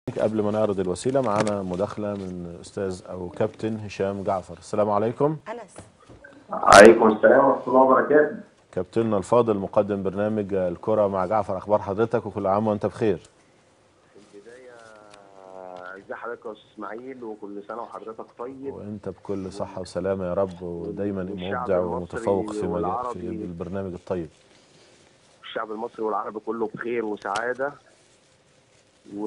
قبل ما نعرض الوسيله معانا مداخله من استاذ او كابتن هشام جعفر السلام عليكم انس عليكم السلام ورحمه الله وبركاته كابتننا الفاضل مقدم برنامج الكره مع جعفر اخبار حضرتك وكل عام وانت بخير في البدايه ازي حضرتك يا استاذ اسماعيل وكل سنه وحضرتك طيب وانت بكل صحه وسلامه يا رب ودايما والشعب مبدع المصري ومتفوق في مجال في والعربي. البرنامج الطيب الشعب المصري والعربي كله بخير وسعاده و...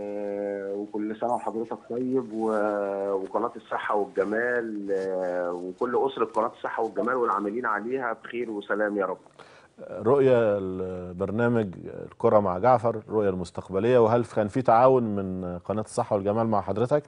وكل سنه وحضرتك طيب و... وقناه الصحه والجمال آه، وكل اسره قناه الصحه والجمال والعاملين عليها بخير وسلام يا رب رؤية البرنامج الكرة مع جعفر الرؤية المستقبلية وهل كان في تعاون من قناة الصحة والجمال مع حضرتك؟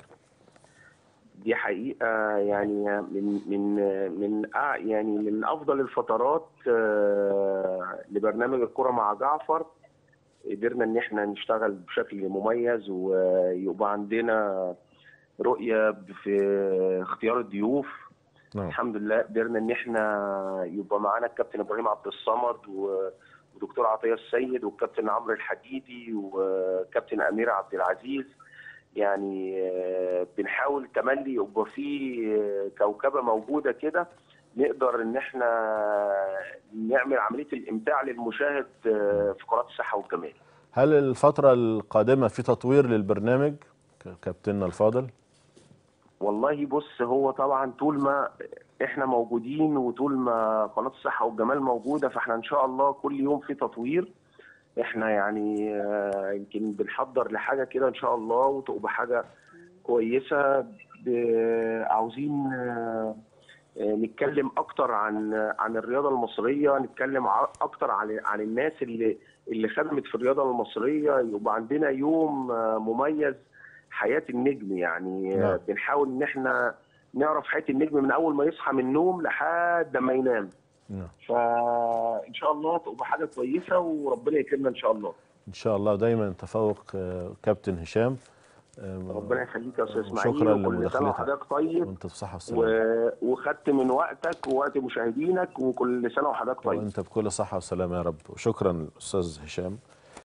دي حقيقة يعني من من من أع- يعني من أفضل الفترات آه، لبرنامج الكرة مع جعفر قدرنا إن إحنا نشتغل بشكل مميز ويبقى عندنا رؤية في اختيار الضيوف نعم الحمد لله قدرنا إن إحنا يبقى معانا الكابتن إبراهيم عبد الصمد و- ودكتور عطية السيد والكابتن عمرو الحديدي وكابتن أمير عبد العزيز يعني آه، بنحاول تملي يبقى في آه، كوكبه موجوده كده نقدر ان احنا نعمل عمليه الامتاع للمشاهد آه، في قناه الصحه والجمال. هل الفترة القادمة في تطوير للبرنامج ك- كابتننا الفاضل؟ والله بص هو طبعا طول ما احنا موجودين وطول ما قناه الصحه والجمال موجوده فاحنا ان شاء الله كل يوم في تطوير احنا يعني آه، يمكن بنحضر لحاجه كده ان شاء الله وتبقى حاجه كويسه ب- عاوزين آه، آه، نتكلم اكتر عن عن الرياضه المصريه نتكلم ع- اكتر عن عن الناس اللي اللي خدمت في الرياضه المصريه يبقى عندنا يوم آه، مميز حياه النجم يعني آه، نعم. بنحاول ان احنا نعرف حياه النجم من اول ما يصحى من النوم لحد ما ينام نعم فان شاء الله تبقى حاجه كويسه وربنا يكرمنا ان شاء الله إن شاء الله دايما تفوق آه، كابتن هشام آه، ربنا يخليك يا استاذ اسماعيل وشكرا وكل سنه لمداخلتك وحضرتك طيب وانت بصحة وسلامة و... وخدت من وقتك ووقت مشاهدينك وكل سنه وحضرتك طيب وانت بكل صحة وسلامة يا رب وشكرا أستاذ هشام